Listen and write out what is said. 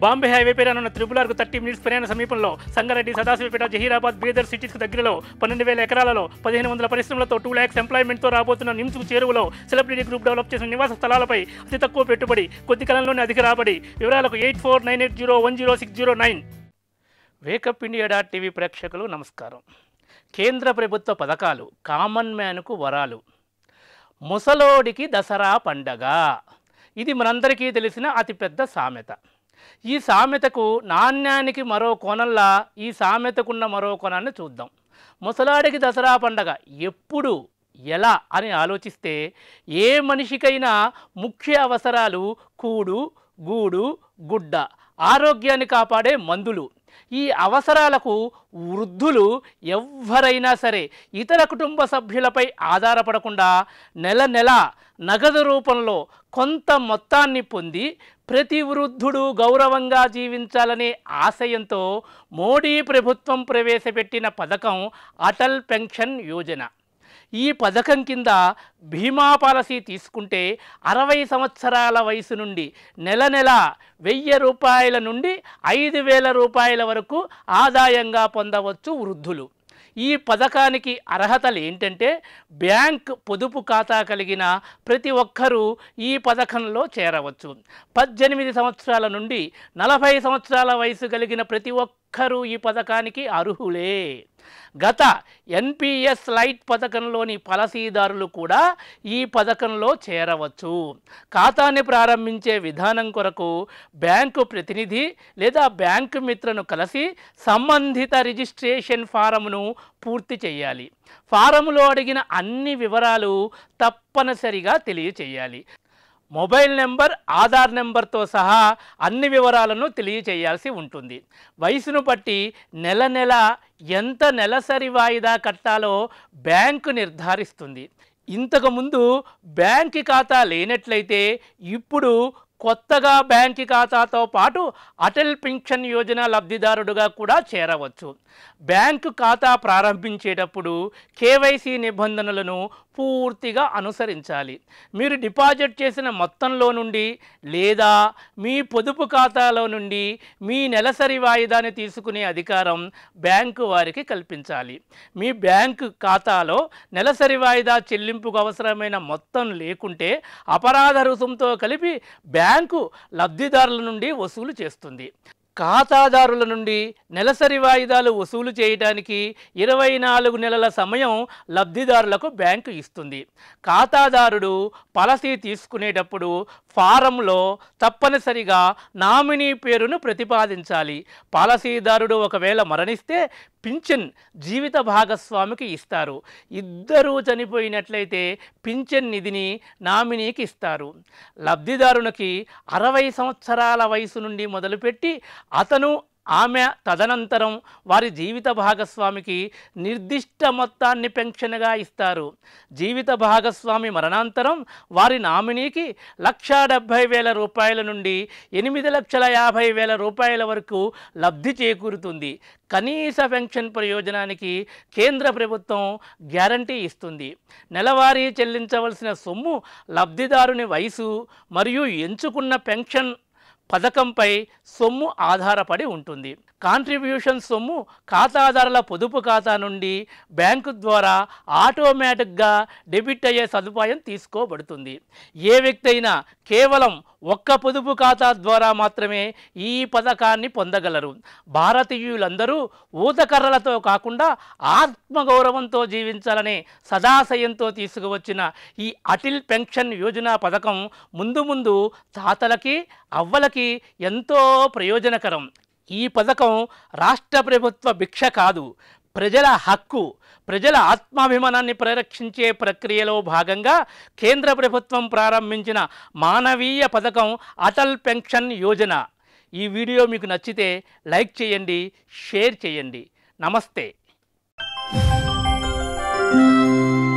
Bombay highway పైన ఉన్న త్రిపులార్కు thirty minutes ప్రయాణ సమీపంలో సంగారెడ్డి సదాశివపేట జహీరాబాద్ బీదర్ సిటీస్కు దగ్గరలో పన్నెండు వేల ఎకరాలలో పదిహేను వందల పరిశ్రమలతో టూ ల్యాక్స్ ఎంప్లాయ్మెంట్తో రాబోతున్న నిమ్స్కు చేరువలో సెలబ్రిటీ గ్రూప్ డెవలప్ చేసిన నివాస స్థలాలపై అతి తక్కువ పెట్టుబడి కొద్ది కాలంలోనే అధిక రాబడి వివరాలకు eight four nine eight zero one zero six zero nine wake up India dot TV ప్రేక్షకులు నమస్కారం కేంద్ర ప్రభుత్వ పథకాలు కామన్ మ్యాన్కు వరాలు ముసలోడికి దసరా పండగ ఇది మనందరికీ తెలిసిన అతిపెద్ద సామెత ఈ సామెతకు నాణ్యానికి మరో కోణంలా ఈ సామెతకున్న మరో కోణాన్ని చూద్దాం ముసలాడికి దసరా పండగ ఎప్పుడు ఎలా అని ఆలోచిస్తే ఏ మనిషికైనా ముఖ్య అవసరాలు కూడు గూడు గుడ్డ ఆరోగ్యాన్ని కాపాడే మందులు ఈ అవసరాలకు వృద్ధులు ఎవ్వరైనా సరే ఇతర కుటుంబ సభ్యులపై ఆధారపడకుండా నెల నెల నగదు రూపంలో కొంత మొత్తాన్ని పొంది ప్రతి వృద్ధుడు గౌరవంగా జీవించాలనే ఆశయంతో మోడీ ప్రభుత్వం ప్రవేశపెట్టిన పథకం అటల్ పెన్షన్ యోజన ఈ పథకం కింద బీమా పాలసీ తీసుకుంటే అరవై సంవత్సరాల వయసు నుండి నెల నెల వెయ్యి రూపాయల నుండి ఐదు వేల రూపాయల వరకు ఆదాయంగా పొందవచ్చు వృద్ధులు ఈ పథకానికి అర్హతలు ఏంటంటే బ్యాంక్ పొదుపు ఖాతా కలిగిన ప్రతి ఒక్కరూ ఈ పథకంలో చేరవచ్చు పద్దెనిమిది సంవత్సరాల నుండి నలభై సంవత్సరాల వయసు కలిగిన ప్రతి ఒక్కరూ ఈ పథకానికి అర్హులే గత ఎన్పిఎస్ లైట్ పథకంలోని పాలసీదారులు కూడా ఈ పథకంలో చేరవచ్చు ఖాతాని ప్రారంభించే విధానం కొరకు బ్యాంకు ప్రతినిధి లేదా బ్యాంకు మిత్రను కలిసి సంబంధిత రిజిస్ట్రేషన్ ఫారమును పూర్తి చేయాలి ఫారములో అడిగిన అన్ని వివరాలు తప్పనిసరిగా తెలియచేయాలి మొబైల్ నెంబర్ ఆధార్ నెంబర్తో సహా అన్ని వివరాలను తెలియచేయాల్సి ఉంటుంది వయసును బట్టి నెల నెల ఎంత నెలసరి వాయిదా కట్టాలో బ్యాంకు నిర్ధారిస్తుంది ఇంతకుముందు బ్యాంక్ ఖాతా లేనట్లయితే ఇప్పుడు కొత్తగా బ్యాంక్ ఖాతాతో పాటు అటల్ పెన్షన్ యోజన లబ్ధిదారుడుగా కూడా చేరవచ్చు బ్యాంకు ఖాతా ప్రారంభించేటప్పుడు కేవైసీ నిబంధనలను పూర్తిగా అనుసరించాలి మీరు డిపాజిట్ చేసిన మొత్తంలో నుండి లేదా మీ పొదుపు ఖాతాలో నుండి మీ నెలసరి వాయిదాని తీసుకునే అధికారం బ్యాంకు వారికి కల్పించాలి మీ బ్యాంకు ఖాతాలో నెలసరి వాయిదా చెల్లింపుకు అవసరమైన మొత్తం లేకుంటే అపరాధ రుసుంతో కలిపి బ్యాంకు లబ్ధిదారుల నుండి వసూలు చేస్తుంది ఖాతాదారుల నుండి నెలసరి వాయిదాలు వసూలు చేయడానికి ఇరవై నాలుగు నెలల సమయం లబ్ధిదారులకు బ్యాంకు ఇస్తుంది ఖాతాదారుడు పాలసీ తీసుకునేటప్పుడు ఫారంలో తప్పనిసరిగా నామినీ పేరును ప్రతిపాదించాలి పాలసీదారుడు ఒకవేళ మరణిస్తే పింఛన్ జీవిత భాగస్వామికి ఇస్తారు ఇద్దరూ చనిపోయినట్లయితే పింఛన్ నిధిని నామినీకి ఇస్తారు లబ్ధిదారునికి అరవై సంవత్సరాల వయసు నుండి మొదలుపెట్టి అతను ఆమె తదనంతరం వారి జీవిత భాగస్వామికి నిర్దిష్ట మొత్తాన్ని పెన్షన్గా ఇస్తారు జీవిత భాగస్వామి మరణాంతరం వారి నామినీకి లక్షా డెబ్భై వేల రూపాయల నుండి ఎనిమిది లక్షల యాభై వేల రూపాయల వరకు లబ్ధి చేకూరుతుంది కనీస పెన్షన్ ప్రయోజనానికి కేంద్ర ప్రభుత్వం గ్యారంటీ ఇస్తుంది నెలవారీ చెల్లించవలసిన సొమ్ము లబ్ధిదారుని వయసు మరియు ఎంచుకున్న పెన్షన్ పథకంపై సొమ్ము ఆధారపడి ఉంటుంది కాంట్రిబ్యూషన్ సొమ్ము ఖాతాదారుల పొదుపు ఖాతా నుండి బ్యాంకు ద్వారా ఆటోమేటిక్గా డెబిట్ అయ్యే సదుపాయం తీసుకోబడుతుంది ఏ వ్యక్తి అయినా కేవలం ఒక్క పొదుపు ఖాతా ద్వారా మాత్రమే ఈ పథకాన్ని పొందగలరు భారతీయులందరూ ఊతకర్రలతో కాకుండా ఆత్మగౌరవంతో జీవించాలనే సదాశయంతో తీసుకువచ్చిన ఈ అటిల్ పెన్షన్ యోజన పథకం ముందు ముందు తాతలకి అవ్వలకి ఎంతో ప్రయోజనకరం ఈ పథకం రాష్ట్ర ప్రభుత్వ భిక్ష కాదు ప్రజల హక్కు ప్రజల ఆత్మాభిమానాన్ని పరిరక్షించే ప్రక్రియలో భాగంగా కేంద్ర ప్రభుత్వం ప్రారంభించిన మానవీయ పథకం అటల్ పెన్షన్ యోజన ఈ వీడియో మీకు నచ్చితే లైక్ చేయండి షేర్ చేయండి నమస్తే